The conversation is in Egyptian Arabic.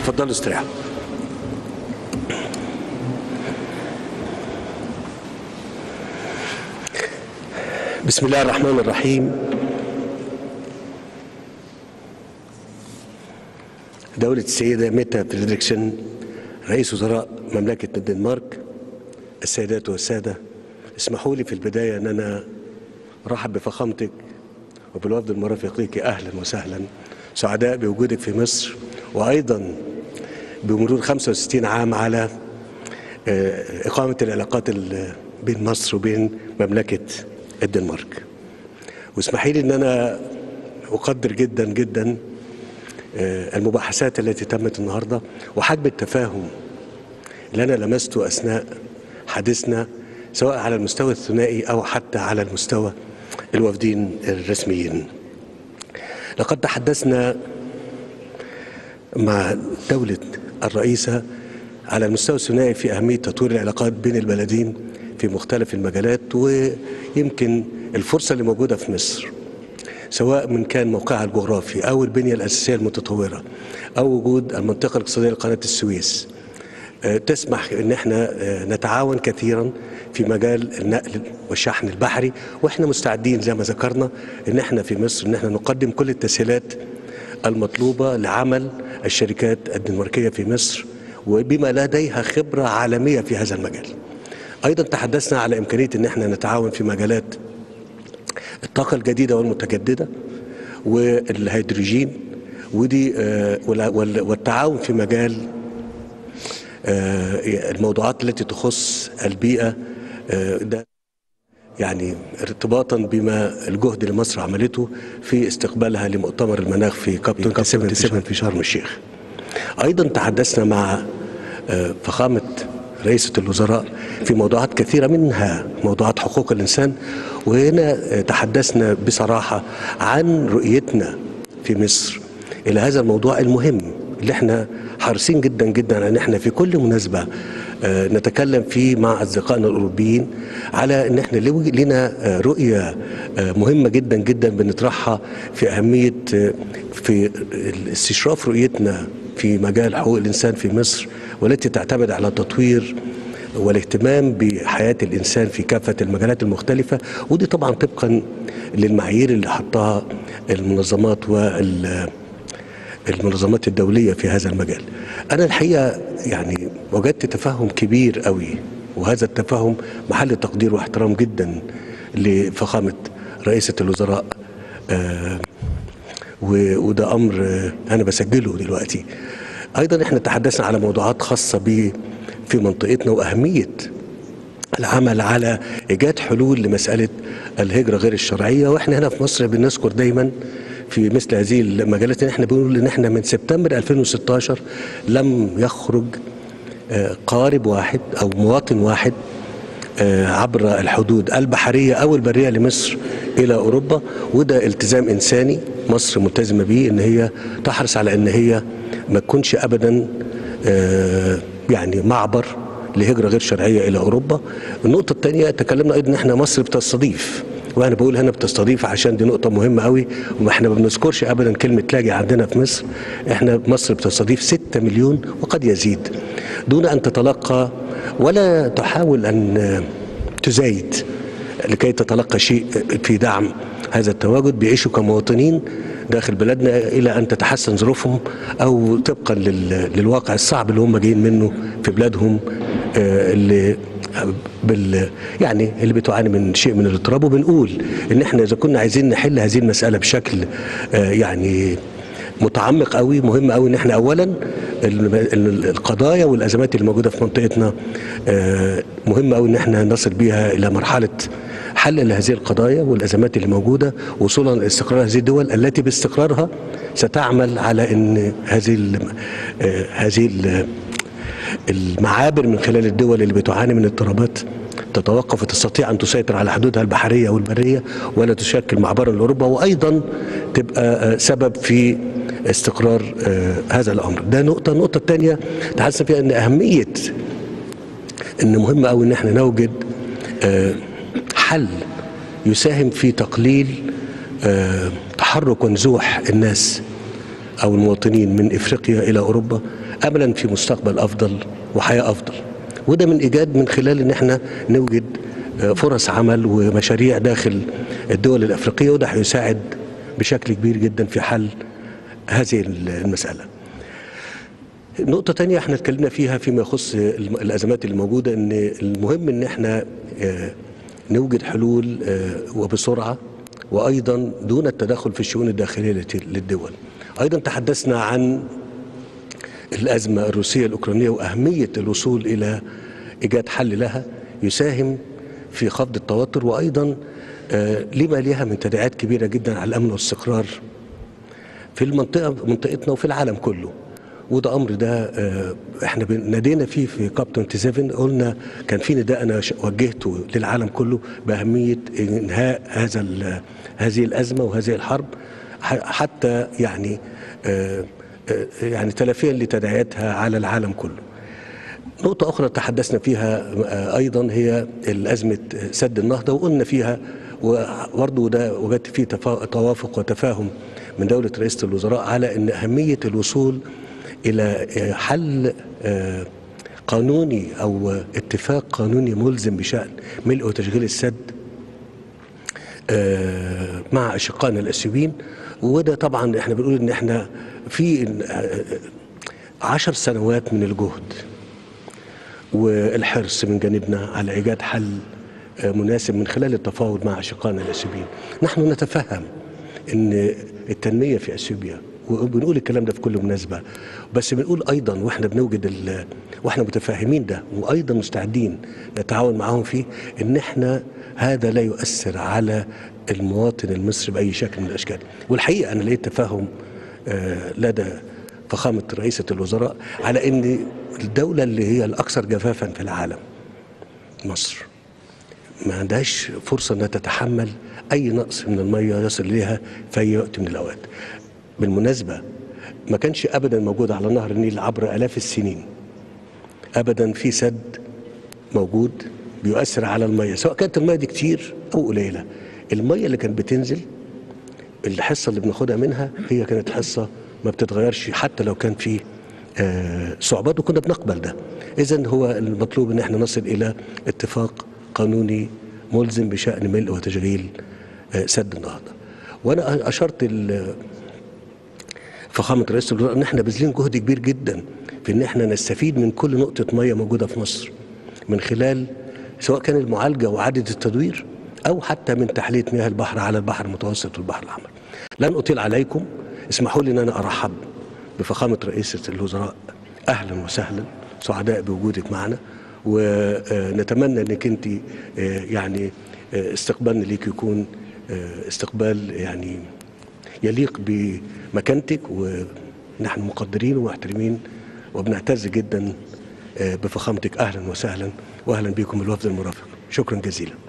اتفضلوا استريحوا بسم الله الرحمن الرحيم دولة السيدة ميتا فريدريكسن رئيس وزراء مملكة الدنمارك السيدات والسادة اسمحوا لي في البداية أن أنا رحب بفخامتك وبالوفد المرافقيكي أهلا وسهلا سعداء بوجودك في مصر وأيضا بمرور 65 عام على آه، إقامة العلاقات ال- بين مصر وبين مملكة الدنمارك واسمحي لي أن أنا أقدر جدا جدا آه، المباحثات التي تمت النهارده وحجم التفاهم اللي انا لمسته اثناء حديثنا سواء على المستوى الثنائي او حتى على المستوى الوافدين الرسميين. لقد تحدثنا مع دولة الرئيسة على المستوى الثنائي في أهمية تطوير العلاقات بين البلدين في مختلف المجالات ويمكن الفرصة اللي موجودة في مصر سواء من كان موقعها الجغرافي او البنيه الاساسيه المتطوره او وجود المنطقه الاقتصاديه لقناه السويس آه، تسمح ان احنا آه، نتعاون كثيرا في مجال النقل والشحن البحري واحنا مستعدين زي ما ذكرنا ان احنا في مصر ان احنا نقدم كل التسهيلات المطلوبه لعمل الشركات الدنماركيه في مصر وبما لديها خبره عالميه في هذا المجال. ايضا تحدثنا على امكانيه ان احنا نتعاون في مجالات الطاقة الجديدة والمتجددة والهيدروجين ودي آه، ولا- وال- والتعاون في مجال آه، الموضوعات التي تخص البيئة آه، ده يعني ارتباطا بما الجهد اللي مصر عملته في استقبالها لمؤتمر المناخ في كاب 27 في شرم الشيخ. ايضا تحدثنا مع آه، فخامه رئيسه الوزراء في موضوعات كثيره منها موضوعات حقوق الانسان وهنا آه، تحدثنا بصراحه عن رؤيتنا في مصر الى هذا الموضوع المهم اللي احنا حريصين جدا جدا على ان احنا في كل مناسبه آه، نتكلم فيه مع اصدقائنا الاوروبيين على ان احنا لو- لنا آه، رؤيه آه، مهمه جدا جدا بنطرحها في اهميه آه، في استشراف رؤيتنا في مجال حقوق الانسان في مصر والتي تعتمد على تطوير والاهتمام بحياه الانسان في كافه المجالات المختلفه ودي طبعا طبقا للمعايير اللي حطها المنظمات وال المنظمات الدولية في هذا المجال أنا الحقيقة يعني وجدت تفهم كبير قوي وهذا التفهم محل تقدير واحترام جدا لفخامة رئيسة الوزراء آه و- وده أمر آه أنا بسجله دلوقتي أيضا إحنا تحدثنا على موضوعات خاصة ب في منطقتنا وأهمية العمل على ايجاد حلول لمساله الهجره غير الشرعيه واحنا هنا في مصر بنذكر دايما في مثل هذه المجالات ان احنا بنقول ان احنا من سبتمبر 2016 لم يخرج آه، قارب واحد او مواطن واحد آه، عبر الحدود البحريه او البريه لمصر الى اوروبا وده التزام انساني مصر ملتزمه به ان هي تحرص على ان هي ما تكونش ابدا آه، يعني معبر لهجره غير شرعيه الى اوروبا. النقطه الثانيه تكلمنا ايضا ان احنا مصر بتستضيف وانا بقول هنا بتستضيف عشان دي نقطه مهمه قوي وما احنا ما بنذكرش ابدا كلمه لاجئ عندنا في مصر احنا مصر بتستضيف 6 مليون وقد يزيد دون ان تتلقى ولا تحاول ان تزايد لكي تتلقى شيء في دعم هذا التواجد بيعيشوا كمواطنين داخل بلادنا الى ان تتحسن ظروفهم او طبقا لل- للواقع الصعب اللي هم جايين منه في بلادهم آه، اللي بال يعني اللي بتعاني من شيء من الاضطراب وبنقول ان احنا اذا كنا عايزين نحل هذه المساله بشكل آه، يعني متعمق قوي مهم قوي ان احنا اولا ال- ال- القضايا والازمات اللي موجوده في منطقتنا آه، مهم قوي ان احنا نصل بيها الى مرحله حل لهذه القضايا والازمات اللي موجوده وصولا لاستقرار هذه الدول التي باستقرارها ستعمل على ان هذه ال- آه، هذه ال- المعابر من خلال الدول اللي بتعاني من اضطرابات تتوقف وتستطيع ان تسيطر على حدودها البحريه والبريه ولا تشكل معبرا لاوروبا وايضا تبقى آه، سبب في استقرار آه، هذا الامر. ده نقطه، النقطه الثانيه تحدثنا فيها ان اهميه ان مهم قوي ان احنا نوجد آه، حل يساهم في تقليل آه، تحرك ونزوح الناس او المواطنين من افريقيا الى اوروبا املا في مستقبل افضل وحياه افضل وده من ايجاد من خلال ان احنا نوجد آه، فرص عمل ومشاريع داخل الدول الافريقيه وده هيساعد بشكل كبير جدا في حل هذه المساله. نقطة تانية احنا اتكلمنا فيها فيما يخص الم- الأزمات اللي موجودة إن المهم إن احنا آه، نوجد حلول آه، وبسرعة وأيضا دون التدخل في الشؤون الداخلية لت- للدول. أيضا تحدثنا عن الأزمة الروسية الأوكرانية وأهمية الوصول إلى إيجاد حل لها يساهم في خفض التوتر وأيضا آه، لما لها من تداعيات كبيرة جدا على الأمن والاستقرار في المنطقة منطقتنا وفي العالم كله وده أمر ده آه، احنا بن- نادينا فيه في كاب 27 قلنا كان في نداء أنا ش- وجهته للعالم كله بأهمية إنهاء هذا ال- هذه الأزمة وهذه الحرب ح- حتى يعني آه، آه، يعني تلافيا لتداعياتها على العالم كله نقطة أخرى تحدثنا فيها آه، أيضا هي الأزمة سد النهضة وقلنا فيها وبرضه ده وجدت فيه تفا- توافق وتفاهم من دولة رئيسة الوزراء على أن أهمية الوصول إلى آه، حل آه، قانوني أو اتفاق قانوني ملزم بشأن ملء وتشغيل السد آه، مع أشقائنا الأثيوبيين وده طبعا احنا بنقول ان احنا في آه، عشر سنوات من الجهد والحرص من جانبنا على ايجاد حل آه، مناسب من خلال التفاوض مع اشقائنا الاثيوبيين. نحن نتفهم ان التنميه في اثيوبيا وبنقول الكلام ده في كل مناسبه بس بنقول ايضا واحنا بنوجد ال- واحنا متفاهمين ده وايضا مستعدين نتعاون معاهم فيه ان احنا هذا لا يؤثر على المواطن المصري باي شكل من الاشكال والحقيقه انا لقيت تفاهم آه، لدى فخامه رئيسه الوزراء على ان الدوله اللي هي الاكثر جفافا في العالم مصر ما عندهاش فرصة أنها تتحمل أي نقص من المية يصل إليها في أي وقت من الأوقات بالمناسبة ما كانش أبدا موجود على نهر النيل عبر آلاف السنين أبدا في سد موجود بيؤثر على المية سواء كانت المية دي كتير أو قليلة المية اللي كانت بتنزل الحصة اللي بناخدها منها هي كانت حصة ما بتتغيرش حتى لو كان في آه، صعوبات وكنا بنقبل ده إذا هو المطلوب إن احنا نصل إلى اتفاق قانوني ملزم بشأن ملء وتشغيل آه، سد النهضة وأنا أشرت ال- فخامة رئيس الوزراء ان احنا باذلين جهد كبير جدا في ان احنا نستفيد من كل نقطة مية موجودة في مصر من خلال سواء كان المعالجة وإعادة التدوير أو حتى من تحلية مياه البحر على البحر المتوسط والبحر الأحمر. لن أطيل عليكم اسمحوا لي أن أنا أرحب بفخامة رئيسة الوزراء أهلا وسهلا سعداء بوجودك معنا ونتمنى أنك أنت آه، يعني آه، استقبالنا ليك يكون آه، استقبال يعني يليق بمكانتك ونحن مقدرين ومحترمين وبنعتز جدا آه، بفخامتك اهلا وسهلا واهلا بكم الوفد المرافق شكرا جزيلا